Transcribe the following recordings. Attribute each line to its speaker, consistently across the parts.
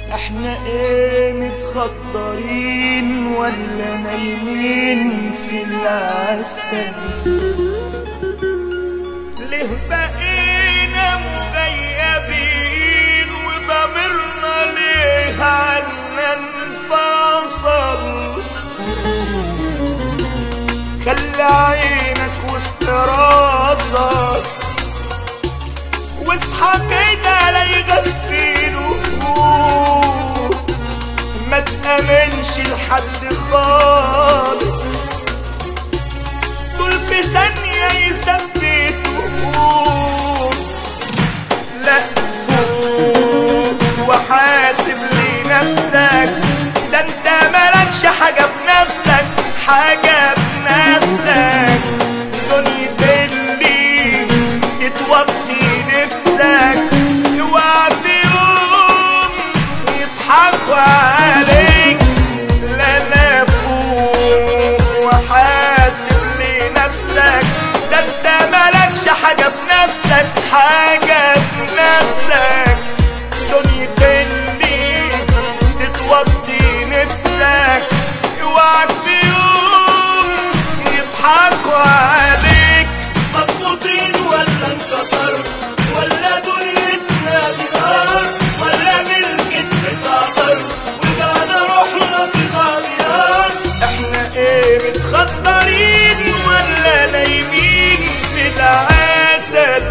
Speaker 1: احنا ايه متخدرين ولا نايمين في العسل ليه بقينا مغيبين وضميرنا ليه عنا انفصل خلي عينك وسط راسك واصحى كده لا يغفلوا ما تأمنش لحد خالص دول في ثانية يثبتوا لا فوق وحاسب لنفسك ده انت مالكش حاجة في نفسك حاجة في نفسك دنيا اللي تتوطي نفسك اوعى في يوم يضحكوا عليك لا لا فوق وحاسب لنفسك ده انت مالكش حاجة في نفسك حاجة في نفسك دنيا اللي تتوطي نفسك اوعك في يوم يضحكوا عليك
Speaker 2: مضغوطين ولا انكسر ولا دنيتنا دي نار ولا ملكت بتعصر وبعد روحنا تغير
Speaker 1: احنا ايه متخدرين ولا نايمين في العسل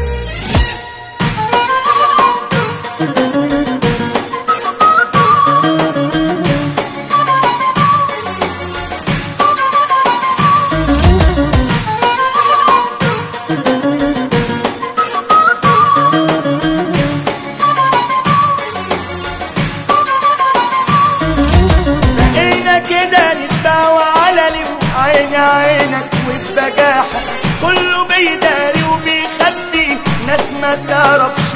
Speaker 1: بقينا كده نتباوى علني وعين عينك وبجاحة كله بيداري وبيخدي ناس ما تعرفش